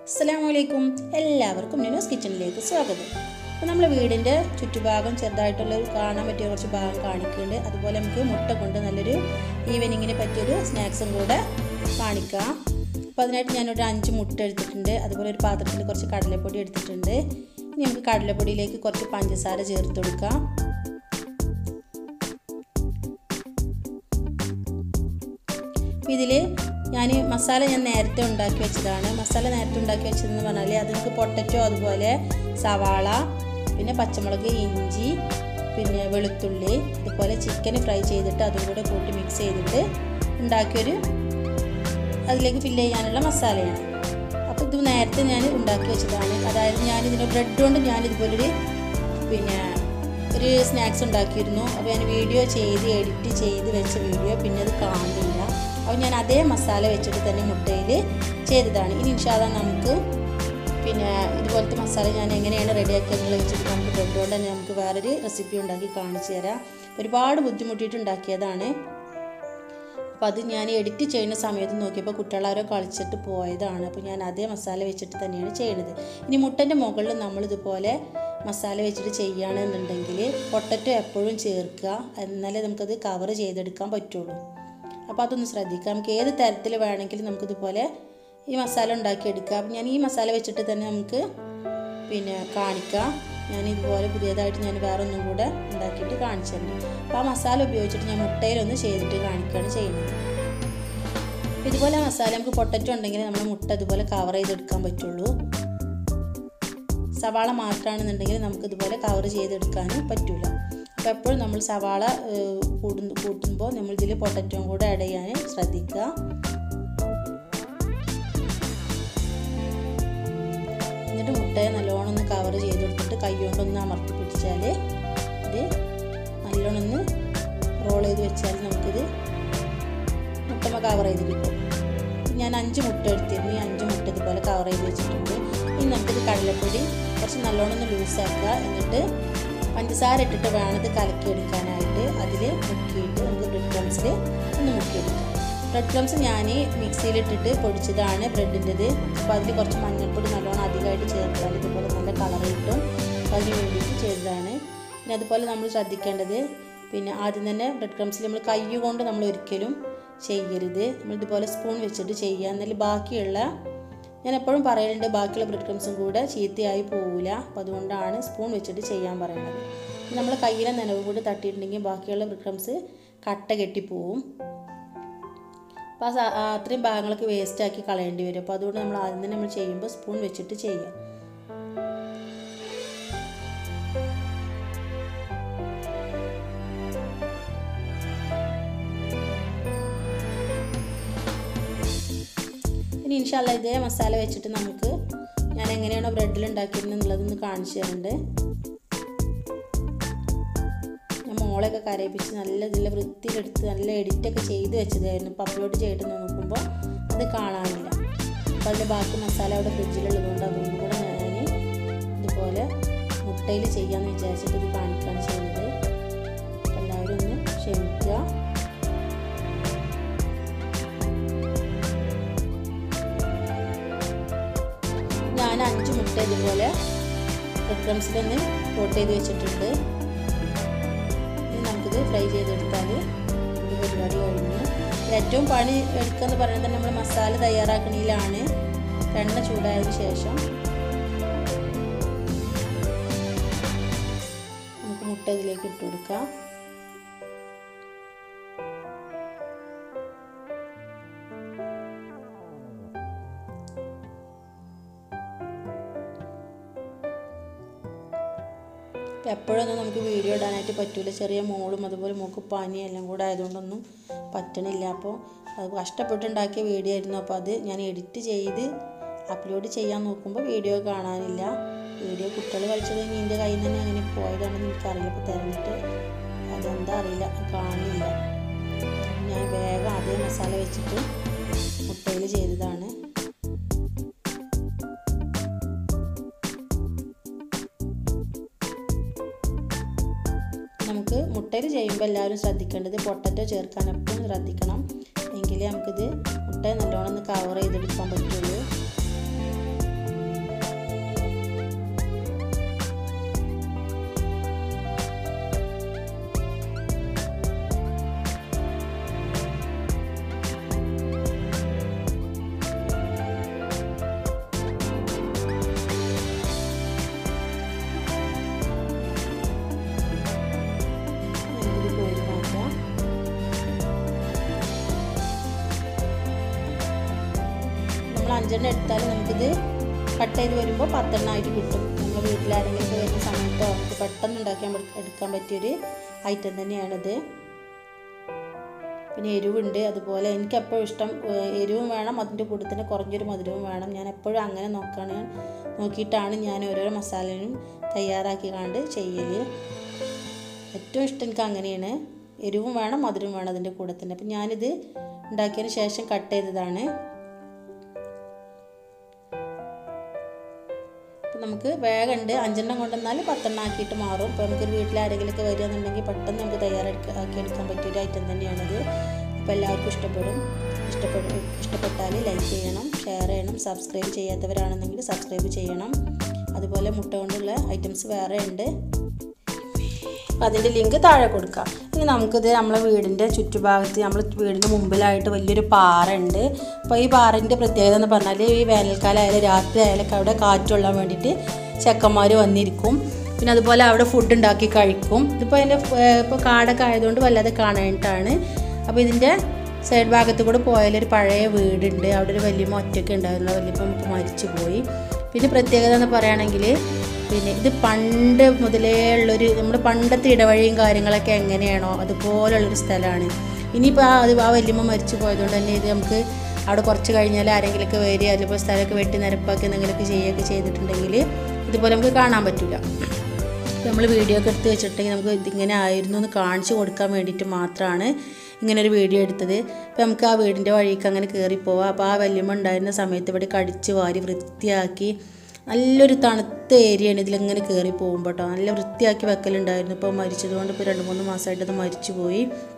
അസ്സലാമു അലൈക്കും എല്ലാവർക്കും ന്യൂസ് കിച്ചണിലേക്ക് സ്വാഗതം അപ്പോൾ നമ്മൾ വീടിൻ്റെ ചുറ്റുഭാഗം ചെറുതായിട്ടുള്ള ഒരു കാണാൻ പറ്റിയ കുറച്ച് ഭാഗം കാണിക്കുന്നുണ്ട് അതുപോലെ നമുക്ക് മുട്ട കൊണ്ട് നല്ലൊരു ഈവനിങ്ങിന് പറ്റിയൊരു സ്നാക്സും കൂടെ കാണിക്കാം അപ്പോൾ അതിനായിട്ട് ഞാനൊരു അഞ്ച് മുട്ട എടുത്തിട്ടുണ്ട് അതുപോലെ ഒരു പാത്രത്തിൽ കുറച്ച് കടലപ്പൊടി എടുത്തിട്ടുണ്ട് ഇനി നമുക്ക് കടലപ്പൊടിയിലേക്ക് കുറച്ച് പഞ്ചസാര ചേർത്ത് കൊടുക്കാം ഇതിൽ ഞാൻ മസാല ഞാൻ നേരത്തെ ഉണ്ടാക്കി വെച്ചതാണ് മസാല നേരത്തെ ഉണ്ടാക്കി വെച്ചതെന്ന് പറഞ്ഞാൽ അത് നമുക്ക് പൊട്ടറ്റോ അതുപോലെ സവാള പിന്നെ പച്ചമുളക് ഇഞ്ചി പിന്നെ വെളുത്തുള്ളി അതുപോലെ ചിക്കൻ ഫ്രൈ ചെയ്തിട്ട് അതും കൂടെ കൂട്ടി മിക്സ് ചെയ്തിട്ട് ഉണ്ടാക്കിയൊരു അതിലേക്ക് ഫില്ല് ചെയ്യാനുള്ള മസാലയാണ് അപ്പോൾ ഇത് നേരത്തെ ഞാൻ ഉണ്ടാക്കി വെച്ചതാണ് അതായത് ഞാനിതിൻ്റെ ബ്രെഡ് കൊണ്ട് ഞാനിതുപോലൊരു പിന്നെ ഒരു സ്നാക്സ് ഉണ്ടാക്കിയിരുന്നു അപ്പോൾ ഞാൻ വീഡിയോ ചെയ്ത് എഡിറ്റ് ചെയ്ത് വെച്ച വീഡിയോ പിന്നെ അത് കാണുന്നില്ല അപ്പോൾ ഞാൻ അതേ മസാല വെച്ചിട്ട് തന്നെ മുട്ടയിൽ ചെയ്തതാണ് ഇനി ഇൻഷാല്ല നമുക്ക് പിന്നെ ഇതുപോലത്തെ മസാല ഞാൻ എങ്ങനെയാണ് റെഡിയാക്കിയെന്നുള്ള വെച്ചിട്ട് നമുക്ക് ബ്രെഡ് കൊണ്ട് തന്നെ നമുക്ക് വേറൊരു റെസിപ്പി ഉണ്ടാക്കി കാണിച്ചു തരാം ഒരുപാട് ബുദ്ധിമുട്ടിയിട്ട് ഉണ്ടാക്കിയതാണ് അപ്പോൾ അത് ഞാൻ എഡിറ്റ് ചെയ്യുന്ന സമയത്ത് നോക്കിയപ്പോൾ കുട്ടികളാരോ കളിച്ചിട്ട് പോയതാണ് അപ്പോൾ ഞാൻ അതേ മസാല വെച്ചിട്ട് തന്നെയാണ് ചെയ്യുന്നത് ഇനി മുട്ടൻ്റെ മുകളിൽ നമ്മളിതുപോലെ മസാല വെച്ചിട്ട് ചെയ്യുകയാണെന്നുണ്ടെങ്കിൽ പൊട്ടറ്റോ എപ്പോഴും ചേർക്കുക എന്നാലേ നമുക്കത് കവർ ചെയ്തെടുക്കാൻ പറ്റുള്ളൂ അപ്പോൾ അതൊന്ന് ശ്രദ്ധിക്കുക നമുക്ക് ഏത് തരത്തിൽ വേണമെങ്കിലും നമുക്കിതുപോലെ ഈ മസാല ഉണ്ടാക്കിയെടുക്കുക അപ്പം ഞാൻ ഈ മസാല വെച്ചിട്ട് തന്നെ നമുക്ക് പിന്നെ കാണിക്കാം ഞാൻ ഇതുപോലെ പുതിയതായിട്ട് ഞാൻ വേറെ ഒന്നും കൂടെ ഉണ്ടാക്കിയിട്ട് കാണിച്ചിട്ടുണ്ട് അപ്പോൾ ആ മസാല ഉപയോഗിച്ചിട്ട് ഞാൻ മുട്ടയിലൊന്ന് ചെയ്തിട്ട് കാണിക്കുകയാണ് ചെയ്യുന്നത് ഇതുപോലെ മസാല നമുക്ക് പൊട്ടറ്റോ ഉണ്ടെങ്കിൽ നമ്മൾ മുട്ട ഇതുപോലെ കവർ ചെയ്തെടുക്കാൻ പറ്റുള്ളൂ സവാള മാത്രമാണെന്നുണ്ടെങ്കിൽ നമുക്ക് ഇതുപോലെ കവർ ചെയ്തെടുക്കാൻ പറ്റില്ല അപ്പോൾ എപ്പോഴും നമ്മൾ സവാള കൂടു കൂട്ടുമ്പോൾ നമ്മൾ ഇതിൽ പൊട്ടറ്റോയും കൂടെ ആഡ് ചെയ്യാൻ ശ്രദ്ധിക്കുക എന്നിട്ട് മുട്ടയെ നല്ലോണം ഒന്ന് കവർ ചെയ്തെടുത്തിട്ട് കൈ കൊണ്ടൊന്ന് അമർത്തി പിടിച്ചാൽ ഇത് നല്ലോണം ഒന്ന് റോൾ ചെയ്ത് വെച്ചാൽ നമുക്കിത് മുട്ടമ കവർ ചെയ്ത് കിട്ടും ഞാൻ അഞ്ച് മുട്ട എടുത്തിരുന്നു ഈ അഞ്ച് മുട്ട ഇതുപോലെ കവർ ചെയ്ത് വെച്ചിട്ടുണ്ട് ഇനി നമുക്കിത് കടലപ്പൊടി കുറച്ച് നല്ലോണം ഒന്ന് ലൂസാക്കുക എന്നിട്ട് പഞ്ചസാര ഇട്ടിട്ട് വേണം ഇത് കലക്കിയെടുക്കാനായിട്ട് അതിൽ മുക്കിയിട്ട് നമുക്ക് ബ്രെഡ് ക്രംസിൽ ഒന്ന് മുക്കിയെടുക്കാം ബ്രെഡ് ക്രംസ് ഞാൻ മിക്സിയിലിട്ടിട്ട് പൊടിച്ചതാണ് ബ്രെഡിൻ്റെത് അപ്പോൾ അതിൽ കുറച്ച് മഞ്ഞൾപ്പൊടി നല്ലോണം അധികമായിട്ട് ചേർത്താൽ ഇതുപോലെ നല്ല കളർ കിട്ടും അപ്പോൾ അതിന് വേണ്ടിയിട്ട് ചെയ്തതാണ് പിന്നെ അതുപോലെ നമ്മൾ ശ്രദ്ധിക്കേണ്ടത് പിന്നെ ആദ്യം തന്നെ ബ്രെഡ് ക്രംസിൽ നമ്മൾ കൈ കൊണ്ട് നമ്മൾ ഒരിക്കലും ചെയ്യരുത് നമ്മൾ ഇതുപോലെ സ്പൂൺ വെച്ചിട്ട് ചെയ്യുക എന്നാൽ ബാക്കിയുള്ള ഞാൻ എപ്പോഴും പറയലുണ്ട് ബാക്കിയുള്ള ബ്രെഡ് ക്രംസും കൂടെ ചീത്തയായി പോവില്ല അപ്പോൾ അതുകൊണ്ടാണ് സ്പൂൺ വെച്ചിട്ട് ചെയ്യാൻ പറയുന്നത് നമ്മൾ കയ്യിലെ നനവ് കൂടി തട്ടിയിട്ടുണ്ടെങ്കിൽ ബാക്കിയുള്ള ബ്രെഡ് ക്രംസ് കട്ട കെട്ടിപ്പോവും അപ്പോൾ ആ അത്രയും ഭാഗങ്ങളൊക്കെ വേസ്റ്റ് ആക്കി കളയേണ്ടി വരും അപ്പോൾ അതുകൊണ്ട് നമ്മൾ ആദ്യം തന്നെ നമ്മൾ ചെയ്യുമ്പോൾ സ്പൂൺ വെച്ചിട്ട് ചെയ്യുക ഇനി ഇൻഷാല്ല ഇതേ മസാല വെച്ചിട്ട് നമുക്ക് ഞാൻ എങ്ങനെയാണോ ബ്രെഡിൽ ഉണ്ടാക്കിയിരുന്നത് എന്നുള്ളതൊന്ന് കാണിച്ചു തരുന്നുണ്ട് ഞാൻ മോളെയൊക്കെ കരയിപ്പിച്ച് നല്ല ഇതിൽ വൃത്തിയിലെടുത്ത് നല്ല എഡിറ്റൊക്കെ ചെയ്ത് വെച്ചതായിരുന്നു ഇപ്പോൾ അപ്ലോഡ് ചെയ്തിട്ട് നോക്കുമ്പോൾ അത് കാണാനില്ല അപ്പോൾ അതിൻ്റെ ബാക്കി മസാല അവിടെ ഫ്രിഡ്ജിലുള്ളതുകൊണ്ട് അതുകൊണ്ട് കൂടെ ഞാൻ ഇതുപോലെ മുട്ടയിൽ ചെയ്യാമെന്ന് വിചാരിച്ചിട്ട് ഇത് കാണിക്കുകയാണ് ചെയ്യുന്നത് എല്ലാവരും ഒന്ന് ക്ഷമിക്കുക ഞാൻ അഞ്ച് മുട്ട ഇതുപോലെ ബ്രെഡ് ക്രംസിലൊന്ന് കോട്ട് ചെയ്ത് വെച്ചിട്ടുണ്ട് ഇനി നമുക്കിത് ഫ്രൈ ചെയ്തെടുത്താൽ ഈ പരിപാടി കഴിഞ്ഞു ഏറ്റവും പണി എടുക്കുക എന്ന് പറയുന്നത് തന്നെ നമ്മൾ മസാല തയ്യാറാക്കണതിലാണ് എണ്ണ ചൂടായതിനു ശേഷം നമുക്ക് മുട്ട ഇതിലേക്ക് ഇട്ട് കൊടുക്കാം എപ്പോഴൊന്നും നമുക്ക് വീഡിയോ ഇടാനായിട്ട് പറ്റില്ല ചെറിയ മോളും അതുപോലെ മോൾക്ക് പനി എല്ലാം കൂടെ ആയതുകൊണ്ടൊന്നും പറ്റണില്ല അപ്പോൾ അത് കഷ്ടപ്പെട്ടുണ്ടാക്കിയ വീഡിയോ ആയിരുന്നു അപ്പോൾ അത് ഞാൻ എഡിറ്റ് ചെയ്ത് അപ്ലോഡ് ചെയ്യാൻ നോക്കുമ്പോൾ വീഡിയോ കാണാനില്ല വീഡിയോ കുട്ടികൾ കളിച്ചത് എൻ്റെ കയ്യിൽ നിന്ന് തന്നെ അങ്ങനെ പോയതാണെന്ന് എനിക്കറിയില്ല അപ്പോൾ തിരഞ്ഞിട്ട് അതെന്താ അറിയില്ല കാണില്ല ഞാൻ വേഗം അതേ മസാല വെച്ചിട്ട് മുട്ടയിൽ ചെയ്തതാണ് നമുക്ക് മുട്ടയിൽ ചെയ്യുമ്പോൾ എല്ലാവരും ശ്രദ്ധിക്കേണ്ടത് പൊട്ടറ്റോ ചേർക്കാൻ എപ്പോഴും ശ്രദ്ധിക്കണം എങ്കിലേ നമുക്കിത് മുട്ട നല്ലോണം ഒന്ന് കവർ ചെയ്തെടുക്കാൻ പറ്റുള്ളൂ അഞ്ചെണ്ണം എടുത്താൽ നമുക്കിത് കട്ട് ചെയ്ത് വരുമ്പോൾ പത്തെണ്ണമായിട്ട് കിട്ടും നമ്മൾ വീട്ടിലാരെങ്കിലും വരുന്ന സമയത്തോ നമുക്ക് പെട്ടെന്ന് ഉണ്ടാക്കാൻ എടുക്കാൻ പറ്റിയൊരു ഐറ്റം തന്നെയാണിത് പിന്നെ എരിവുണ്ട് അതുപോലെ എനിക്ക് എപ്പോഴും ഇഷ്ടം എരിവും വേണം അതിൻ്റെ കൂടെ തന്നെ കുറഞ്ഞൊരു മധുരവും വേണം ഞാൻ എപ്പോഴും അങ്ങനെ നോക്കാണ് നോക്കിയിട്ടാണ് ഞാൻ ഓരോരോ മസാലയും തയ്യാറാക്കി കണ്ട് ചെയ്യൽ ഏറ്റവും ഇഷ്ടം എനിക്ക് അങ്ങനെയാണ് എരിവും വേണം മധുരവും വേണം അതിൻ്റെ കൂടെ തന്നെ അപ്പം ഞാനിത് ഉണ്ടാക്കിയതിന് ശേഷം കട്ട് ചെയ്തതാണ് അപ്പം നമുക്ക് വേഗമുണ്ട് അഞ്ചെണ്ണം കൊണ്ടുവന്നാൽ പത്തെണ്ണം ആക്കിയിട്ട് മാറും ഇപ്പോൾ നമുക്കൊരു വീട്ടിൽ ആരെങ്കിലുമൊക്കെ വരികയെന്നുണ്ടെങ്കിൽ പെട്ടെന്ന് നമുക്ക് തയ്യാറാക്കി ആക്കി എടുക്കാൻ പറ്റിയൊരു ഐറ്റം തന്നെയാണിത് അപ്പോൾ എല്ലാവർക്കും ഇഷ്ടപ്പെടും ഇഷ്ടപ്പെടും ഇഷ്ടപ്പെട്ടാൽ ലൈക്ക് ചെയ്യണം ഷെയർ ചെയ്യണം സബ്സ്ക്രൈബ് ചെയ്യാത്തവരാണെന്നെങ്കിൽ സബ്സ്ക്രൈബ് ചെയ്യണം അതുപോലെ മുട്ട കൊണ്ടുള്ള ഐറ്റംസ് വേറെ ഉണ്ട് അപ്പോൾ അതിൻ്റെ ലിങ്ക് താഴെ കൊടുക്കാം ഇനി നമുക്കിത് നമ്മളെ വീടിൻ്റെ ചുറ്റുഭാഗത്ത് നമ്മൾ വീടിൻ്റെ മുമ്പിലായിട്ട് വലിയൊരു പാറ ഉണ്ട് അപ്പോൾ ഈ പാറൻ്റെ പ്രത്യേകത എന്ന് പറഞ്ഞാൽ ഈ വേനൽക്കാലം ആയാലും രാത്രി ആയാലും ഒക്കെ അവിടെ കാറ്റുകൊള്ളാൻ വേണ്ടിയിട്ട് ചെക്കന്മാർ വന്നിരിക്കും പിന്നെ അതുപോലെ അവിടെ ഫുഡ് ഉണ്ടാക്കി കഴിക്കും ഇതിപ്പോൾ അതിൻ്റെ ഇപ്പോൾ കാടൊക്കെ ആയതുകൊണ്ട് വല്ലാതെ കാണാനായിട്ടാണ് അപ്പോൾ ഇതിൻ്റെ സൈഡ് ഭാഗത്ത് കൂടെ പോയാലൊരു പഴയ വീടുണ്ട് അവിടെ ഒരു വലിയ ഒറ്റയ്ക്ക് ഉണ്ടായിരുന്നു വലിയപ്പം മരിച്ചു പോയി പിന്നെ പ്രത്യേകത എന്ന് പറയുകയാണെങ്കിൽ പിന്നെ ഇത് പണ്ട് മുതലേ ഉള്ളൊരു നമ്മുടെ പണ്ടത്തെ ഇടവഴിയും കാര്യങ്ങളൊക്കെ എങ്ങനെയാണോ അതുപോലുള്ളൊരു സ്ഥലമാണ് ഇനിയിപ്പോൾ ആ അത് ആ വല്യമ്മ മരിച്ചു പോയതുകൊണ്ട് തന്നെ ഇത് നമുക്ക് അവിടെ കുറച്ച് കഴിഞ്ഞാൽ ആരെങ്കിലുമൊക്കെ വരിക അതിലിപ്പോൾ സ്ഥലമൊക്കെ വെട്ടി നിരപ്പാക്കി എന്തെങ്കിലുമൊക്കെ ചെയ്യുകയൊക്കെ ചെയ്തിട്ടുണ്ടെങ്കിൽ ഇതുപോലെ നമുക്ക് കാണാൻ പറ്റില്ല നമ്മൾ വീഡിയോ ഒക്കെ എടുത്ത് വെച്ചിട്ടുണ്ടെങ്കിൽ നമുക്ക് ഇതിങ്ങനെ ആയിരുന്നു എന്ന് കാണിച്ചു കൊടുക്കാൻ വേണ്ടിയിട്ട് മാത്രമാണ് ഇങ്ങനെ ഒരു വീഡിയോ എടുത്തത് അപ്പോൾ നമുക്ക് ആ വീടിൻ്റെ വഴിക്ക് അങ്ങനെ കയറി പോവാം അപ്പോൾ ആ വല്യമ്മ ഉണ്ടായിരുന്ന സമയത്ത് ഇവിടെ കടിച്ച് വാരി വൃത്തിയാക്കി നല്ലൊരു തണുത്ത ഏരിയയാണ് ഇതിലിങ്ങനെ കയറി പോകുമ്പോൾ കേട്ടോ നല്ല വൃത്തിയാക്കി വെക്കലുണ്ടായിരുന്നു ഇപ്പോൾ മരിച്ചതുകൊണ്ട് ഇപ്പോൾ രണ്ട് മൂന്ന് മാസമായിട്ട് അത് മരിച്ചു പോയി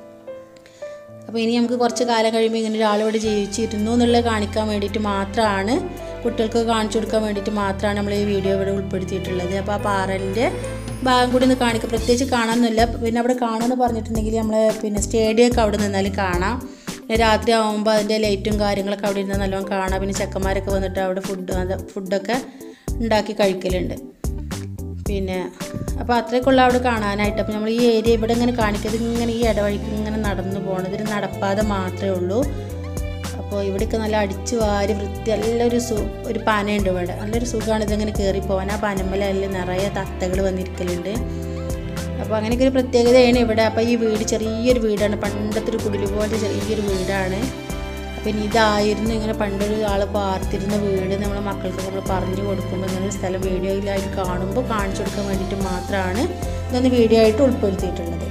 അപ്പോൾ ഇനി നമുക്ക് കുറച്ച് കാലം കഴിയുമ്പോൾ ഇങ്ങനെ ഒരാൾ ഇവിടെ ജീവിച്ചിരുന്നു എന്നുള്ളത് കാണിക്കാൻ വേണ്ടിയിട്ട് മാത്രമാണ് കുട്ടികൾക്ക് കാണിച്ചു കൊടുക്കാൻ വേണ്ടിയിട്ട് മാത്രമാണ് നമ്മൾ ഈ വീഡിയോ ഇവിടെ ഉൾപ്പെടുത്തിയിട്ടുള്ളത് അപ്പോൾ ആ പാറലിൻ്റെ ഭാഗം കൂടി ഒന്ന് കാണിക്കുക പ്രത്യേകിച്ച് കാണാനൊന്നുമില്ല പിന്നെ അവിടെ കാണുമെന്ന് പറഞ്ഞിട്ടുണ്ടെങ്കിൽ നമ്മൾ പിന്നെ സ്റ്റേഡിയമൊക്കെ അവിടെ നിന്നാൽ കാണാം പിന്നെ രാത്രി ആകുമ്പോൾ അതിൻ്റെ ലൈറ്റും കാര്യങ്ങളൊക്കെ അവിടെ ഇരുന്ന് നല്ലോണം കാണാം പിന്നെ ചെക്കന്മാരൊക്കെ വന്നിട്ട് അവിടെ ഫുഡ് അത് ഫുഡൊക്കെ ഉണ്ടാക്കി കഴിക്കലുണ്ട് പിന്നെ അപ്പോൾ അത്രയൊക്കെയുള്ള അവിടെ കാണാനായിട്ട് അപ്പോൾ നമ്മൾ ഈ ഏരിയ ഇവിടെ ഇങ്ങനെ കാണിക്കുന്നത് ഇങ്ങനെ ഈ ഇടവഴിക്ക് ഇങ്ങനെ നടന്നു പോകണം ഇതൊരു നടപ്പാത മാത്രമേ ഉള്ളൂ അപ്പോൾ ഇവിടെയൊക്കെ നല്ല അടിച്ച് വാരി വൃത്തി നല്ലൊരു സു ഒരു പനയുണ്ട് ഇവിടെ നല്ലൊരു സുഖമാണ് ഇതിങ്ങനെ കയറി പോകാൻ ആ പനമ്മലെല്ലാം നിറയെ തത്തകൾ വന്നിരിക്കലുണ്ട് അപ്പോൾ അങ്ങനെയൊക്കെ ഒരു പ്രത്യേകതയാണ് ഇവിടെ അപ്പോൾ ഈ വീട് ചെറിയൊരു വീടാണ് പണ്ടത്തെ ഒരു കുടിൽ പോലത്തെ ചെറിയൊരു വീടാണ് പിന്നെ ഇതായിരുന്നു ഇങ്ങനെ പണ്ടൊരു ആൾ പാർത്തിരുന്ന വീട് നമ്മളെ മക്കൾക്ക് നമ്മൾ പറഞ്ഞു കൊടുക്കുമ്പോൾ ഇങ്ങനെ ഒരു സ്ഥലം വീഡിയോയിലായിട്ട് കാണുമ്പോൾ കാണിച്ചു കൊടുക്കാൻ വേണ്ടിയിട്ട് മാത്രമാണ് ഇതൊന്ന് വീഡിയോ ആയിട്ട് ഉൾപ്പെടുത്തിയിട്ടുള്ളത്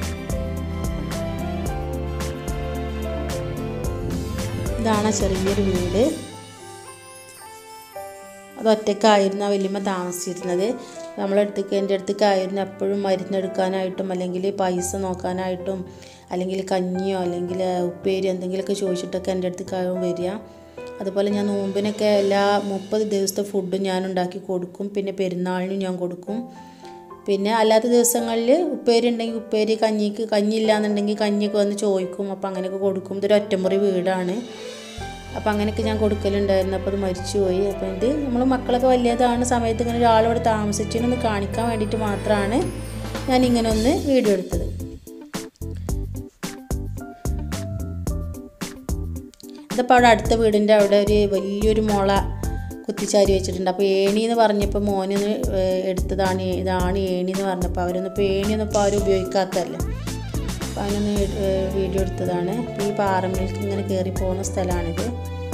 ഇതാണ് ചെറിയൊരു വീട് അത് ഒറ്റയ്ക്കായിരുന്നു ആ വല്യമ്മ താമസിച്ചിരുന്നത് നമ്മളടുത്തേക്ക് എൻ്റെ അടുത്തേക്കായിരുന്നു എപ്പോഴും മരുന്നെടുക്കാനായിട്ടും അല്ലെങ്കിൽ പൈസ നോക്കാനായിട്ടും അല്ലെങ്കിൽ കഞ്ഞിയോ അല്ലെങ്കിൽ ഉപ്പേരി എന്തെങ്കിലുമൊക്കെ ചോദിച്ചിട്ടൊക്കെ എൻ്റെ അടുത്തേക്കാവും വരിക അതുപോലെ ഞാൻ നോമ്പിനൊക്കെ എല്ലാ മുപ്പത് ദിവസത്തെ ഫുഡും ഞാൻ ഉണ്ടാക്കി കൊടുക്കും പിന്നെ പെരുന്നാളിനും ഞാൻ കൊടുക്കും പിന്നെ അല്ലാത്ത ദിവസങ്ങളിൽ ഉപ്പേരി ഉണ്ടെങ്കിൽ ഉപ്പേരി കഞ്ഞിക്ക് കഞ്ഞി ഇല്ലാന്നുണ്ടെങ്കിൽ കഞ്ഞിയൊക്കെ വന്ന് ചോദിക്കും അപ്പോൾ അങ്ങനെയൊക്കെ കൊടുക്കും ഇതൊരു ഒറ്റമുറി വീടാണ് അപ്പോൾ അങ്ങനെയൊക്കെ ഞാൻ കൊടുക്കലുണ്ടായിരുന്നു അപ്പോൾ അത് മരിച്ചുപോയി അപ്പോൾ ഇത് നമ്മൾ മക്കളൊക്കെ വലിയതാണ് സമയത്ത് ഇങ്ങനെ ഒരാളിവിടെ താമസിച്ചതിനൊന്ന് കാണിക്കാൻ വേണ്ടിയിട്ട് മാത്രമാണ് ഞാൻ ഇങ്ങനെ ഒന്ന് വീഡിയോ എടുത്തത് ഇതിപ്പോൾ അവിടെ അടുത്ത വീടിൻ്റെ അവിടെ ഒരു വലിയൊരു മുള കുത്തിച്ചാരി വെച്ചിട്ടുണ്ട് അപ്പോൾ ഏണി എന്ന് പറഞ്ഞപ്പോൾ മോനൊന്ന് എടുത്തതാണ് ഇതാണ് ഏണി എന്ന് പറഞ്ഞപ്പോൾ അവരൊന്നും ഇപ്പോൾ ഏണിയൊന്നും ഇപ്പോൾ ആരും ഉപയോഗിക്കാത്തതല്ലേ അപ്പോൾ അതിനൊന്ന് വീഡിയോ എടുത്തതാണ് ഈ പാറമേൽക്ക് ഇങ്ങനെ കയറി പോകുന്ന സ്ഥലമാണിത്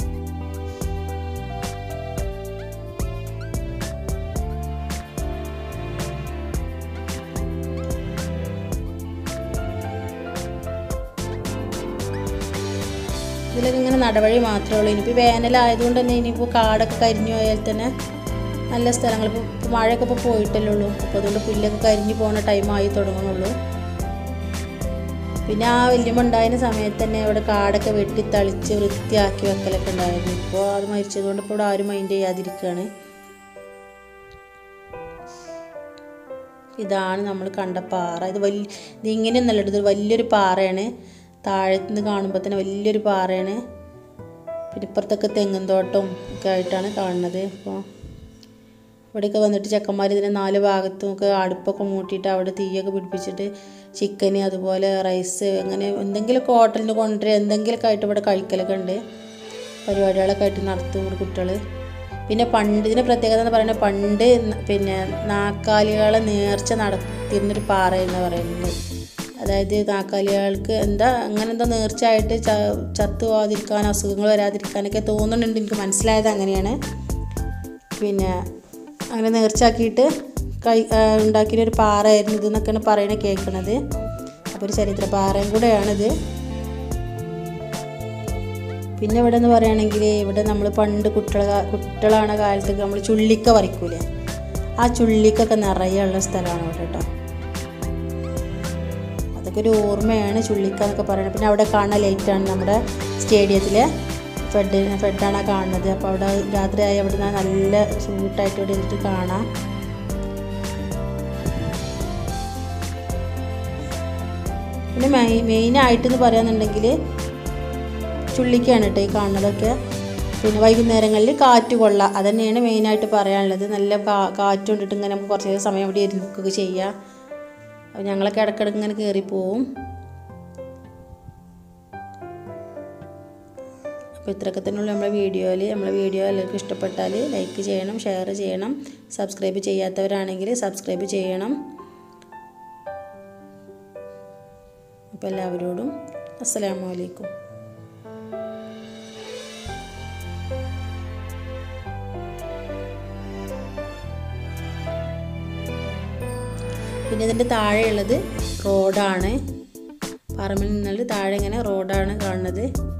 ഇതിലൊക്കെ ഇങ്ങനെ നടവഴി മാത്രമേ ഉള്ളൂ ഇനിയിപ്പോൾ വേനലായതുകൊണ്ട് തന്നെ ഇനിയിപ്പോൾ കാടൊക്കെ കരിഞ്ഞു പോയാൽ തന്നെ നല്ല സ്ഥലങ്ങൾ ഇപ്പോൾ മഴയൊക്കെ ഇപ്പോൾ പോയിട്ടല്ലേ ഉള്ളൂ അപ്പോൾ അതുകൊണ്ട് പുല്ലൊക്കെ കരിഞ്ഞു പോകുന്ന ടൈമായി തുടങ്ങുന്നുള്ളൂ പിന്നെ ആ വല്യമ്മ ഉണ്ടായിരുന്ന സമയത്ത് തന്നെ ഇവിടെ കാടൊക്കെ വെട്ടി തളിച്ച് വൃത്തിയാക്കി വെക്കലൊക്കെ ഉണ്ടായിരുന്നു ഇപ്പോൾ അത് മരിച്ചതുകൊണ്ട് ഇപ്പോൾ ഇവിടെ ആരും മൈൻഡ് ചെയ്യാതിരിക്കുകയാണ് ഇതാണ് നമ്മൾ കണ്ട പാറ ഇത് വലിയ ഇത് ഇങ്ങനെയൊന്നല്ല ഇത് വലിയൊരു പാറയാണ് താഴത്ത് നിന്ന് കാണുമ്പോൾ തന്നെ വലിയൊരു പാറയാണ് പിന്നെ ഇപ്പുറത്തൊക്കെ തെങ്ങും തോട്ടവും ഒക്കെ ആയിട്ടാണ് കാണുന്നത് അപ്പോൾ ഇവിടെയൊക്കെ വന്നിട്ട് ചെക്കന്മാർ ഇതിനെ നാല് ഭാഗത്തും ഒക്കെ അടുപ്പൊക്കെ മൂട്ടിയിട്ട് അവിടെ തീയൊക്കെ പിടിപ്പിച്ചിട്ട് ചിക്കന് അതുപോലെ റൈസ് അങ്ങനെ എന്തെങ്കിലുമൊക്കെ ഹോട്ടലിൽ നിന്ന് കൊണ്ടുവരിക എന്തെങ്കിലുമൊക്കെ ആയിട്ട് ഇവിടെ കഴിക്കലൊക്കെ ഉണ്ട് പരിപാടികളൊക്കെ ആയിട്ട് നടത്തും ഒരു കുട്ടികൾ പിന്നെ പണ്ട് ഇതിൻ്റെ പ്രത്യേകത എന്ന് പറയുന്നത് പണ്ട് ന- പിന്നെ നാക്കാലികളെ നേർച്ച നടത്തിയിരുന്നൊരു പാറ എന്ന് പറയുന്നത് അതായത് നാക്കാലികൾക്ക് എന്താ അങ്ങനെ എന്തോ നേർച്ചയായിട്ട് ച ചത്തു പോകാതിരിക്കാൻ അസുഖങ്ങൾ വരാതിരിക്കാനൊക്കെ തോന്നുന്നുണ്ട് എനിക്ക് മനസ്സിലായത് അങ്ങനെയാണ് പിന്നെ അങ്ങനെ നേർച്ചയാക്കിയിട്ട് കൈ ആ, ഉണ്ടാക്കിയൊരു പാറയായിരുന്നു ഇതെന്നൊക്കെയാണ് പറയണത് കേൾക്കണത് അപ്പോൾ ഒരു ചരിത്ര പാറയും കൂടെയാണിത് പിന്നെ ഇവിടെ എന്ന് പറയുകയാണെങ്കിൽ ഇവിടെ നമ്മൾ പണ്ട് കുട്ടികളെ കുട്ടികളാണ് കാലത്തൊക്കെ നമ്മൾ ചുള്ളിക്ക പറിക്കൂലേ ആ ചുള്ളിക്കൊക്കെ നിറയെ ഉള്ള സ്ഥലമാണ് ഇവിടെ കേട്ടോ അതൊക്കെ ഒരു ഓർമ്മയാണ് ചുള്ളിക്ക എന്നൊക്കെ പറയുന്നത് പിന്നെ അവിടെ കാണുന്ന ലൈറ്റാണ് നമ്മുടെ സ്റ്റേഡിയത്തിലെ ഫെഡ് ഫെഡാണ് ആ കാണുന്നത് അപ്പോൾ അവിടെ രാത്രിയായി അവിടെ നിന്ന് നല്ല സൂട്ടായിട്ട് ഇവിടെ ഇരുന്നിട്ട് കാണാം പിന്നെ മെയിൻ മെയിനായിട്ടെന്ന് പറയാന്നുണ്ടെങ്കിൽ ചുള്ളിക്കാണ് കേട്ടോ ഈ കാണുന്നതൊക്കെ പിന്നെ വൈകുന്നേരങ്ങളിൽ കാറ്റ് കൊള്ള അതന്നെയാണ് മെയിനായിട്ട് പറയാനുള്ളത് നല്ല കാ കാറ്റ് കൊണ്ടിട്ട് ഇങ്ങനെ നമുക്ക് കുറച്ച് നേരം സമയം ഇവിടെ ഇരിക്കുകയൊക്കെ ചെയ്യാം അപ്പോൾ ഞങ്ങളൊക്കെ ഇടയ്ക്കിടയ്ക്ക് ഇങ്ങനെ കയറി പോവും അപ്പോൾ ഇത്രയൊക്കെ തന്നെയുള്ള നമ്മുടെ വീഡിയോയിൽ നമ്മുടെ വീഡിയോ എല്ലാവർക്കും ഇഷ്ടപ്പെട്ടാൽ ലൈക്ക് ചെയ്യണം ഷെയർ ചെയ്യണം സബ്സ്ക്രൈബ് ചെയ്യാത്തവരാണെങ്കിൽ സബ്സ്ക്രൈബ് ചെയ്യണം അപ്പോൾ എല്ലാവരോടും അസ്സലാമു അലൈക്കും പിന്നെ ഇതിൻ്റെ താഴെയുള്ളത് റോഡാണ് പറമ്പിൽ നിന്നുള്ള താഴെ ഇങ്ങനെ റോഡാണ് കാണുന്നത്